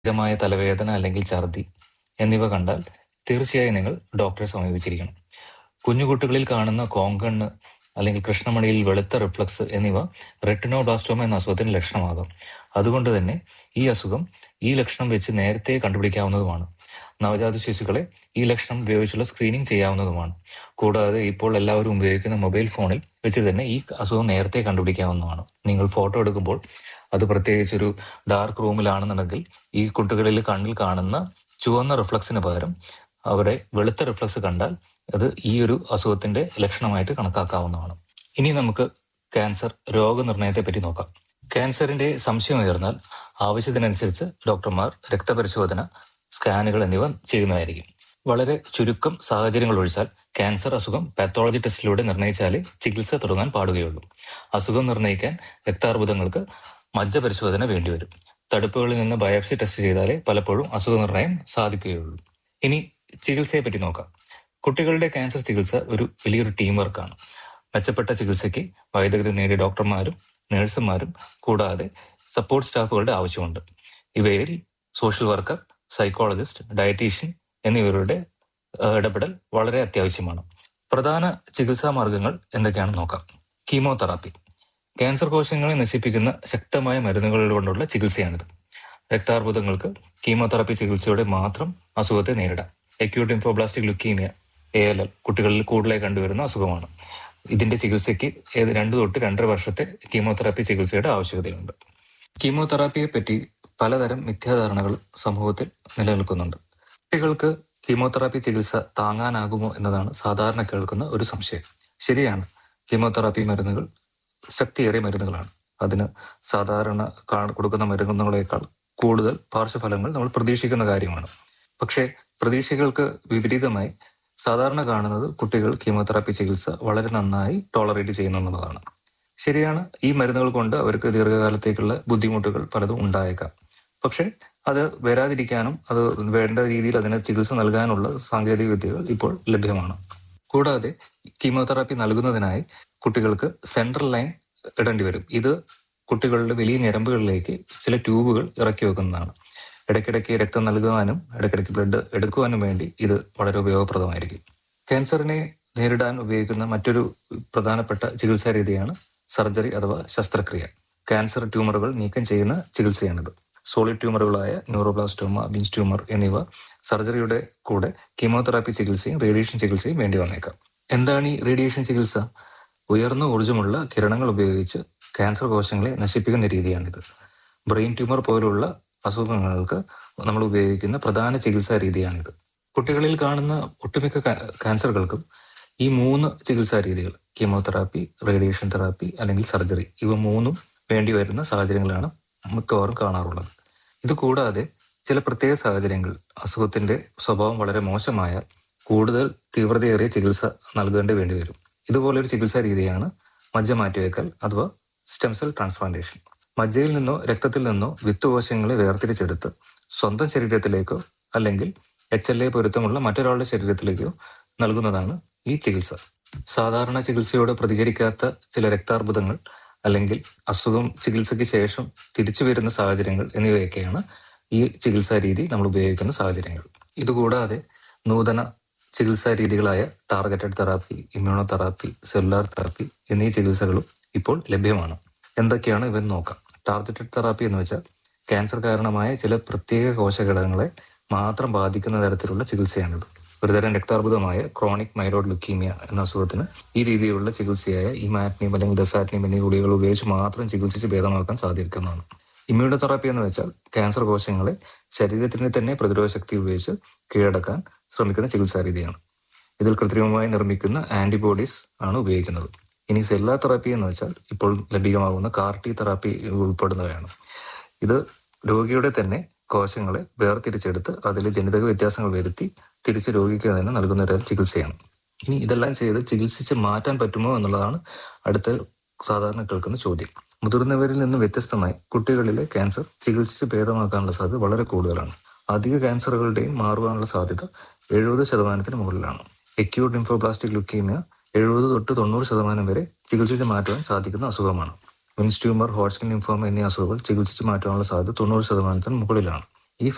സ്ഥിരമായ തലവേദന അല്ലെങ്കിൽ ഛർദി എന്നിവ കണ്ടാൽ തീർച്ചയായും നിങ്ങൾ ഡോക്ടറെ സമീപിച്ചിരിക്കണം കുഞ്ഞുകുട്ടികളിൽ കാണുന്ന കോങ്കണ്ണ് അല്ലെങ്കിൽ കൃഷ്ണമണിയിൽ വെളുത്ത റിഫ്ലക്സ് എന്നിവ റെറ്റിനോബ്ലാസ്റ്റോമ എന്ന അസുഖത്തിന് ലക്ഷണമാകാം അതുകൊണ്ട് തന്നെ ഈ അസുഖം ഈ ലക്ഷണം വെച്ച് നേരത്തെ കണ്ടുപിടിക്കാവുന്നതുമാണ് നവജാത ശിശുക്കളെ ഈ ലക്ഷണം ഉപയോഗിച്ചുള്ള സ്ക്രീനിങ് ചെയ്യാവുന്നതുമാണ് കൂടാതെ ഇപ്പോൾ എല്ലാവരും ഉപയോഗിക്കുന്ന മൊബൈൽ ഫോണിൽ വെച്ച് തന്നെ ഈ അസുഖം നേരത്തെ കണ്ടുപിടിക്കാവുന്നതാണ് നിങ്ങൾ ഫോട്ടോ എടുക്കുമ്പോൾ അത് പ്രത്യേകിച്ച് ഒരു ഡാർക്ക് റൂമിലാണെന്നുണ്ടെങ്കിൽ ഈ കുട്ടികളിൽ കണ്ണിൽ കാണുന്ന ചുവന്ന റിഫ്ലക്സിന് പകരം അവിടെ വെളുത്ത റിഫ്ലക്സ് കണ്ടാൽ അത് ഈ ഒരു അസുഖത്തിന്റെ ലക്ഷണമായിട്ട് കണക്കാക്കാവുന്നതാണ് ഇനി നമുക്ക് ക്യാൻസർ രോഗനിർണയത്തെ പറ്റി നോക്കാം ക്യാൻസറിന്റെ സംശയം ഉയർന്നാൽ ആവശ്യത്തിനനുസരിച്ച് ഡോക്ടർമാർ രക്തപരിശോധന സ്കാനുകൾ എന്നിവ ചെയ്യുന്നതായിരിക്കും വളരെ ചുരുക്കം സാഹചര്യങ്ങൾ ഒഴിച്ചാൽ ക്യാൻസർ അസുഖം പാത്തോളജി ടെസ്റ്റിലൂടെ നിർണ്ണയിച്ചാലേ ചികിത്സ തുടങ്ങാൻ പാടുകയുള്ളൂ അസുഖം നിർണ്ണയിക്കാൻ രക്താർബുദങ്ങൾക്ക് മജ്ജ പരിശോധന വേണ്ടിവരും തടുപ്പുകളിൽ നിന്ന് ബയോപ്സി ടെസ്റ്റ് ചെയ്താലേ പലപ്പോഴും അസുഖ നിർണ്ണയം സാധിക്കുകയുള്ളൂ ഇനി ചികിത്സയെ പറ്റി നോക്കാം കുട്ടികളുടെ ക്യാൻസർ ചികിത്സ ഒരു വലിയൊരു ടീം വർക്കാണ് മെച്ചപ്പെട്ട ചികിത്സയ്ക്ക് വൈദഗ്ധ്യം നേടിയ ഡോക്ടർമാരും നഴ്സുമാരും കൂടാതെ സപ്പോർട്ട് സ്റ്റാഫുകളുടെ ആവശ്യമുണ്ട് ഇവയിൽ സോഷ്യൽ വർക്കർ സൈക്കോളജിസ്റ്റ് ഡയറ്റീഷ്യൻ എന്നിവരുടെ ഏഹ്, ഇടപെടൽ വളരെ അത്യാവശ്യമാണ് പ്രധാന ചികിത്സാ മാർഗങ്ങൾ എന്തൊക്കെയാണെന്ന് നോക്കാം കീമോതെറാപ്പി ക്യാൻസർ കോശങ്ങളെ നശിപ്പിക്കുന്ന ശക്തമായ മരുന്നുകൾ കൊണ്ടുള്ള ചികിത്സയാണിത് രക്താർബുദങ്ങൾക്ക് കീമോതെറാപ്പി ചികിത്സയോടെ മാത്രം അസുഖത്തെ നേരിടാം acute lymphoblastic leukaemia A L L കുട്ടികളിൽ കൂടുതലായി കണ്ടുവരുന്ന അസുഖമാണ് ഇതിന്റെ ചികിത്സയ്ക്ക് ഏത് രണ്ടു തൊട്ട് രണ്ടര വർഷത്തെ കീമോതെറാപ്പി ചികിത്സയുടെ ആവശ്യകതയുണ്ട് കീമോതെറാപ്പിയെ പറ്റി പലതരം മിഥ്യാധാരണകൾ സമൂഹത്തിൽ നിലനിൽക്കുന്നുണ്ട് കുട്ടികൾക്ക് കീമോതെറാപ്പി ചികിത്സ താങ്ങാനാകുമോ എന്നതാണ് സാധാരണ കേൾക്കുന്ന ഒരു സംശയം ശരിയാണ് കീമോതെറാപ്പി മരുന്നുകൾ ശക്തിയേറിയ മരുന്നുകളാണ് അതിന് സാധാരണ കാ- കൊടുക്കുന്ന മരുന്നുകളേക്കാൾ കൂടുതൽ പാർശ്വഫലങ്ങൾ നമ്മൾ പ്രതീക്ഷിക്കുന്ന കാര്യമാണ് പക്ഷേ പ്രതീക്ഷകൾക്ക് വിപരീതമായി സാധാരണ കാണുന്നത് കുട്ടികൾ കീമോതെറാപ്പി ചികിത്സ വളരെ നന്നായി ടോളറേറ്റ് ചെയ്യുന്നു എന്നുള്ളതാണ് ശരിയാണ് ഈ മരുന്നുകൾ കൊണ്ട് അവർക്ക് ദീർഘകാലത്തേക്കുള്ള ബുദ്ധിമുട്ടുകൾ പലതും ഉണ്ടായേക്കാം പക്ഷെ അത് വരാതിരിക്കാനും അത് വേണ്ട രീതിയിൽ അതിന് ചികിത്സ നൽകാനുള്ള സാങ്കേതിക വിദ്യകൾ ഇപ്പോൾ ലഭ്യമാണ് കൂടാതെ കീമോതെറാപ്പി നൽകുന്നതിനായി കുട്ടികൾക്ക് സെൻട്രൽ ലൈൻ ഇടേണ്ടി വരും ഇത് കുട്ടികളുടെ വലിയ ഞരമ്പുകളിലേക്ക് ചില ട്യൂബുകൾ ഇറക്കി വെക്കുന്നതാണ് ഇടയ്ക്കിടയ്ക്ക് രക്തം നൽകുവാനും ഇടയ്ക്കിടയ്ക്ക് ബ്ലഡ് എടുക്കുവാനും വേണ്ടി ഇത് വളരെ ഉപയോഗപ്രദമായിരിക്കും ക്യാൻസറിനെ നേരിടാൻ ഉപയോഗിക്കുന്ന മറ്റൊരു പ്രധാനപ്പെട്ട ചികിത്സാ രീതിയാണ് സർജറി അഥവാ ശസ്ത്രക്രിയ ക്യാൻസർ ട്യൂമറുകൾ നീക്കം ചെയ്യുന്ന ചികിത്സയാണിത് സോളിഡ് ട്യൂമറുകളായ ന്യൂറോബ്ലാസ്റ്റോമ ബിൻസ് ട്യൂമർ എന്നിവ സർജറിയുടെ കൂടെ കീമോതെറാപ്പി ചികിത്സയും റേഡിയേഷൻ ചികിത്സയും വേണ്ടി വന്നേക്കാം എന്താണ് ഈ റേഡിയേഷൻ ചികിത്സ ഉയർന്ന ഊർജ്ജമുള്ള കിരണങ്ങൾ ഉപയോഗിച്ച് ക്യാൻസർ കോശങ്ങളെ നശിപ്പിക്കുന്ന രീതിയാണിത് ബ്രെയിൻ ട്യൂമർ പോലുള്ള അസുഖങ്ങൾക്ക് നമ്മൾ ഉപയോഗിക്കുന്ന പ്രധാന ചികിത്സാ രീതിയാണിത് കുട്ടികളിൽ കാണുന്ന ഒട്ടുമിക്ക കാ- ക്യാൻസറുകൾക്കും ഈ മൂന്ന് ചികിത്സാ രീതികൾ കീമോതെറാപ്പി റേഡിയേഷൻ തെറാപ്പി അല്ലെങ്കിൽ സർജറി ഇവ മൂന്നും വേണ്ടി വരുന്ന സാഹചര്യങ്ങളാണ് മിക്കവാറും കാണാറുള്ളത് ഇത് കൂടാതെ ചില പ്രത്യേക സാഹചര്യങ്ങൾ അസുഖത്തിന്റെ സ്വഭാവം വളരെ മോശമായാൽ കൂടുതൽ തീവ്രതയേറിയ ചികിത്സ നൽകേണ്ടി വേണ്ടി വരും ഇതുപോലൊരു ചികിത്സാ രീതിയാണ് മജ്ജ മാറ്റിവെക്കൽ അഥവാ സ്റ്റെം സെൽ ട്രാൻസ്പ്ലാന്റേഷൻ മജ്ജയിൽ നിന്നോ രക്തത്തിൽ നിന്നോ വിത്തുകോശങ്ങളെ വേർതിരിച്ചെടുത്ത് സ്വന്തം ശരീരത്തിലേക്കോ അല്ലെങ്കിൽ എച്ച് എൽ എ പൊരുത്തമുള്ള മറ്റൊരാളുടെ ശരീരത്തിലേക്കോ നൽകുന്നതാണ് ഈ ചികിത്സ സാധാരണ ചികിത്സയോട് പ്രതികരിക്കാത്ത ചില രക്താർബുദങ്ങൾ അല്ലെങ്കിൽ അസുഖം ചികിത്സയ്ക്ക് ശേഷം തിരിച്ചു വരുന്ന സാഹചര്യങ്ങൾ എന്നിവയൊക്കെയാണ് ഈ ചികിത്സാ രീതി നമ്മൾ ഉപയോഗിക്കുന്ന സാഹചര്യങ്ങൾ ഇതുകൂടാതെ നൂതന ചികിത്സാ രീതികളായ targeted therapy immunotherapy cellular therapy എന്നീ ചികിത്സകളും ഇപ്പോൾ ലഭ്യമാണ് എന്തൊക്കെയാണ് ഇവൻ നോക്കാം ടാർഗറ്റഡ് തെറാപ്പി എന്ന് വെച്ചാൽ ക്യാൻസർ കാരണമായ ചില പ്രത്യേക കോശഘടകങ്ങളെ മാത്രം ബാധിക്കുന്ന തരത്തിലുള്ള ചികിത്സയാണിത് ഒരുതരം രക്താർബുദമായ ക്രോണിക് മൈലോഡ് ലുക്കീമിയ എന്ന അസുഖത്തിന് ഈ രീതിയിലുള്ള ചികിത്സയായ ഇമാറ്റ്നിയം അല്ലെങ്കിൽ ദസാറ്റ്നിയം എന്നീ ഗുളികകൾ ഉപയോഗിച്ച് മാത്രം ചികിത്സിച്ച് ഭേദമാക്കാൻ സാധിക്കുന്നതാണ് ഇമ്മ്യൂണോ തെറാപ്പി എന്ന് വെച്ചാൽ ക്യാൻസർ കോശങ്ങളെ ശരീരത്തിന് തന്നെ പ്രതിരോധ ശക്തി ഉപയോഗിച്ച് കീഴടക്കാൻ ശ്രമിക്കുന്ന ചികിത്സാ രീതിയാണ് ഇതിൽ കൃത്രിമമായി നിർമ്മിക്കുന്ന ആന്റിബോഡീസ് ആണ് ഉപയോഗിക്കുന്നത് ഇനി സെല്ലാർ തെറാപ്പി എന്ന് വെച്ചാൽ ഇപ്പോൾ ലഭ്യമാകുന്ന കാർട്ടി തെറാപ്പി ഉൾപ്പെടുന്നവയാണ് ഇത് രോഗിയുടെ തന്നെ കോശങ്ങളെ വേർതിരിച്ചെടുത്ത് അതിൽ ജനിതക വ്യത്യാസങ്ങൾ വരുത്തി തിരിച്ച് രോഗിക്ക് തന്നെ നൽകുന്ന ഒരു ചികിത്സയാണ് ഇനി ഇതെല്ലാം ചെയ്ത് ചികിത്സിച്ച് മാറ്റാൻ പറ്റുമോ എന്നുള്ളതാണ് അടുത്ത സാധാരണ കേൾക്കുന്ന ചോദ്യം മുതിർന്നവരിൽ നിന്ന് വ്യത്യസ്തമായി കുട്ടികളിലെ ക്യാൻസർ ചികിത്സിച്ച് ഭേദമാക്കാനുള്ള സാധ്യത വളരെ കൂടുതലാണ് അധിക ക്യാൻസറുകളുടെയും മാറുവാനുള്ള സാധ്യത എഴുപത് ശതമാനത്തിന് മുകളിലാണ് എക്യൂട്ട് ഇൻഫോപ്ലാസ്റ്റിക് ലുക്കീമിയ എഴുപത് തൊട്ട് തൊണ്ണൂറ് ശതമാനം വരെ ചികിത്സിച്ച് മാറ്റുവാൻ സാധിക്കുന്ന അസുഖമാണ് വിൻസ് ട്യൂമർ ഹോട്ട്സ്കിൻ ലിംഫോമ എന്നീ അസുഖങ്ങൾ ചികിത്സിച്ച് മാറ്റാനുള്ള സാധ്യത തൊണ്ണൂറ് ശതമാനത്തിന് മുകളിലാണ്